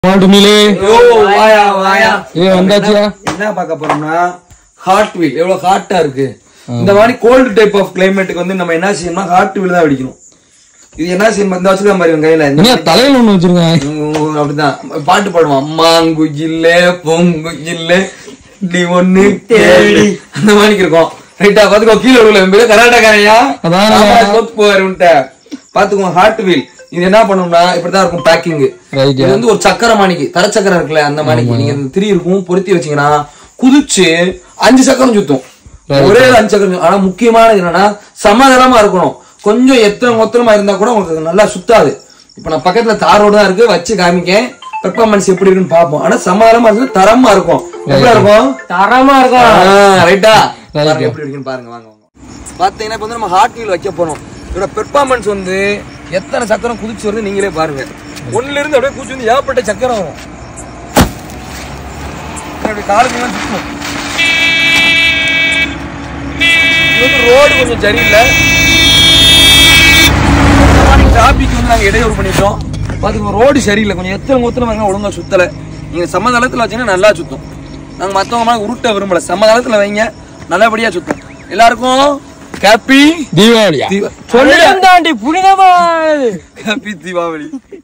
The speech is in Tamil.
மாட்டுமிலே ஓ வாயா வாயா ஏ வந்தாச்சியா என்ன பார்க்க போறோம்னா ஹார்ட் வீல் எவ்வளவு ஹார்ட்டா இருக்கு இந்த மாதிரி கோல்டு டைப் ஆஃப் கிளைமேட்டுக்கு வந்து நம்ம என்ன செய்யணும்னா ஹார்ட் வீல் தான் வெடிக்கணும் இது என்ன செய்யணும் இந்த வச்சுக்க மாதிரி இவன் கையில இந்த என்ன தலையில ஒண்ணு வச்சிருக்கேன் உம், அப்படிதான் பாட்டு பாடுவான் அம்மாங்குஜில்லே பொங்குஜில்லே நீ ஒண்ணு தேடி அந்த மாதிரி இருக்கும் ரைட்டா பாத்துக்கோ கீழே விழுல கர்நாடகாரையா அதானே. தோத்து போவாருன்ட்ட பாத்துக்கோ ஹார்ட் வீல் இது என்ன பண்ணும்னா இப்படிதான் இருக்கும் பேக்கிங் ரைட் இது வந்து ஒரு சக்கரை மாணிக்கு தரச்சக்கரை இருக்குல்ல அந்த மாணிக்கு நீங்க இந்த திரி இருக்கும் பொருத்தி வச்சீங்கன்னா குதிச்சு அஞ்சு சக்கரம் சுத்தும் ஒரே ஒரு அஞ்சு சக்கரம் சுத்தும். ஆனா முக்கியமானது என்னன்னா சமாதானமா இருக்கணும் கொஞ்சம் எத்தனை மொத்தமா இருந்தா கூட உங்களுக்கு நல்லா சுத்தாது இப்ப நான் பக்கத்துல தாரோடு தான் இருக்கு வச்சு காமிக்கேன் பெர்ஃபார்மன்ஸ் எப்படி இருக்குன்னு பாப்போம் ஆனா சமாதானமா இருக்கு தரமா இருக்கும் எப்படி இருக்கும் தரமா இருக்கும் ரைட்டா பாருங்க எப்படி இருக்குன்னு பாருங்க வாங்க வாங்க பாத்தீங்கன்னா இப்ப வந்து நம்ம ஹார்ட் வீல் வைக்க போறோம் இதோட பெர்ஃபார்மன்ஸ் வந்து எத்தனை சக்கரம் குதிச்சு வருது நீங்களே பாருங்க ஒண்ணுல இருந்து அப்படியே குதிச்சு வந்து ஏகப்பட்ட சக்கரம் வரும் அப்படி காலுக்கு எல்லாம் சுத்தும் இது வந்து ரோடு கொஞ்சம் சரியில்லை டிராபிக் வந்து நாங்க இடையூறு பண்ணிட்டோம் பாத்துக்கோ ரோடு சரியில்லை கொஞ்சம் எத்தனை ஒத்தனை வாங்க ஒழுங்கா சுத்தல நீங்க சமதளத்துல வச்சீங்கன்னா நல்லா சுத்தும் நாங்க மத்தவங்க மாதிரி உருட்ட விரும்பல சமதளத்துல வைங்க நல்லபடியா சுத்தும் எல்லாருக்கும் ஹாப்பி தீபாவளியா சொல்லு தாண்டி புனிதமா ஹாப்பி தீபாவளி